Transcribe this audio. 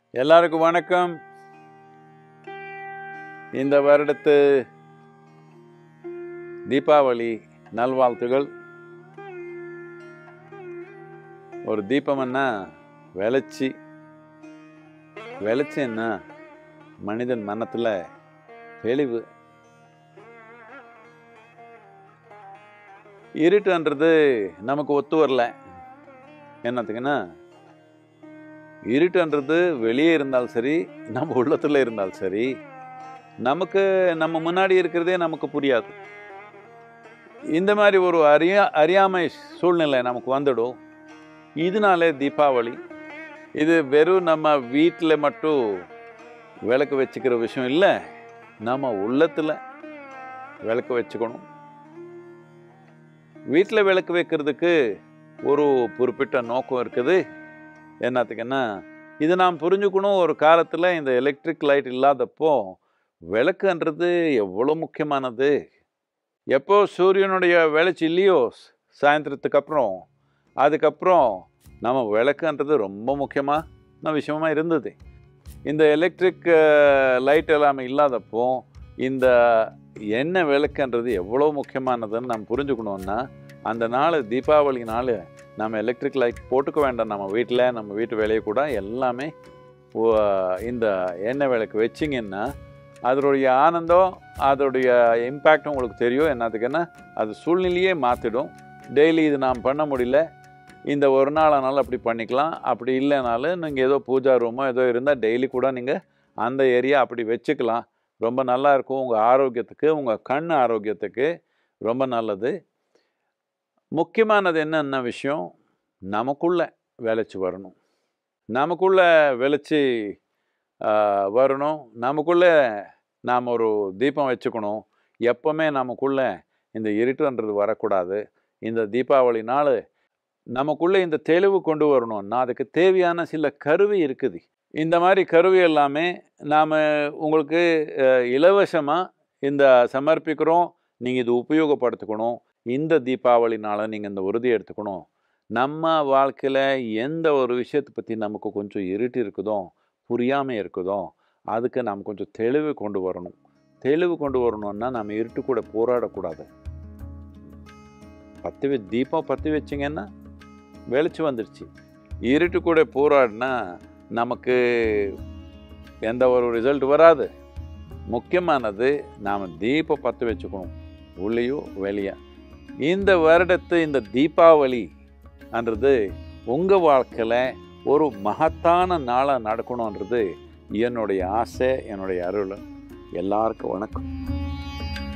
எல்லாருக்கும் வணக்கம் இந்த வருடத்து தீபாவளி நல்வாழ்த்துகள் ஒரு தீபம்னா வெளிச்சி வெளிச்சம்னா மனிதன் மனத்தில் தெளிவு இருட்டுன்றது நமக்கு ஒத்து வரல என்னத்துக்குன்னா இருட்டுன்றது வெளியே இருந்தாலும் சரி நம்ம உள்ளத்துல இருந்தாலும் சரி நமக்கு நம்ம முன்னாடி இருக்கிறதே நமக்கு புரியாது இந்த மாதிரி ஒரு அறியா அறியாமை சூழ்நிலை நமக்கு வந்துடும் இதனாலே தீபாவளி இது வெறும் நம்ம வீட்டில் மட்டும் விளக்கு வச்சுக்கிற விஷயம் இல்லை நம்ம உள்ளத்தில் விளக்கு வச்சுக்கணும் வீட்டில் விளக்கு வைக்கிறதுக்கு ஒரு குறிப்பிட்ட நோக்கம் இருக்குது என்னத்துக்குன்னா இது நாம் புரிஞ்சுக்கணும் ஒரு காலத்தில் இந்த எலக்ட்ரிக் லைட் இல்லாதப்போ விளக்குன்றது எவ்வளோ முக்கியமானது எப்போ சூரியனுடைய வெளிச்சம் இல்லையோ சாயந்தரத்துக்கு அப்புறம் அதுக்கப்புறம் நம்ம விளக்குன்றது ரொம்ப முக்கியமான விஷயமா இருந்தது இந்த எலக்ட்ரிக் லைட் எல்லாமே இல்லாதப்போ இந்த எண்ணெய் விளக்குன்றது எவ்வளோ முக்கியமானதுன்னு நம்ம புரிஞ்சுக்கணுன்னா அந்த நாள் தீபாவளி நாள் நம்ம எலக்ட்ரிக் லைட் போட்டுக்க வேண்டாம் நம்ம வீட்டில் நம்ம வீட்டு வேலையை கூட எல்லாமே ஓ- இந்த எண்ணெய் விளக்கு வச்சிங்கன்னா அதனுடைய ஆனந்தம் அதோடைய இம்பேக்ட் உங்களுக்கு தெரியும் என்னத்துக்குன்னா அது சூழ்நிலையே மாற்றிடும் டெய்லி இது நாம் பண்ண முடியல இந்த ஒரு நாள் ஆனாலும் அப்படி பண்ணிக்கலாம் அப்படி இல்லைனாலும் நீங்கள் ஏதோ பூஜா ரூமோ ஏதோ இருந்தால் டெய்லி கூட நீங்கள் அந்த ஏரியா அப்படி வச்சுக்கலாம் ரொம்ப நல்லா இருக்கும் உங்கள் ஆரோக்கியத்துக்கு உங்கள் கண் ஆரோக்கியத்துக்கு ரொம்ப நல்லது முக்கியமானது என்னென்ன விஷயம் நமக்குள்ள விளைச்சி வரணும் நமக்குள்ள விளைச்சி வரணும் நமக்குள்ள நாம் ஒரு தீபம் வச்சுக்கணும் எப்பவுமே நமக்குள்ள இந்த இருட்டுன்றது வரக்கூடாது இந்த தீபாவளி நாள் நமக்குள்ளே இந்த தெளிவு கொண்டு வரணும்னா அதுக்கு தேவையான சில கருவி இருக்குது இந்த மாதிரி கருவி எல்லாமே நாம் உங்களுக்கு இலவசமாக இந்த சமர்ப்பிக்கிறோம் நீங்கள் இது உபயோகப்படுத்திக்கணும் இந்த தீபாவளி நாளை நீங்கள் இந்த உறுதி எடுத்துக்கணும் நம்ம வாழ்க்கையில் எந்த ஒரு விஷயத்தை பற்றி நமக்கு கொஞ்சம் இருட்டு இருக்குதோ புரியாமல் இருக்குதோ அதுக்கு நாம் கொஞ்சம் தெளிவு கொண்டு வரணும் தெளிவு கொண்டு வரணும்னா நம்ம இருட்டு கூட போராடக்கூடாது பற்றி வ தீபம் பற்றி வச்சிங்கன்னா வெளிச்சம் வந்துடுச்சு இருட்டு கூட போராடினா நமக்கு எந்த ஒரு ரிசல்ட் வராது முக்கியமானது நாம் தீபம் பற்ற வச்சுக்கணும் உள்ளேயோ வெளியே இந்த வருடத்து இந்த தீபாவளி என்றது உங்கள் வாழ்க்கையில் ஒரு மகத்தான நாளாக நடக்கணுன்றது என்னுடைய ஆசை என்னுடைய அருள் எல்லாருக்கும் வணக்கம்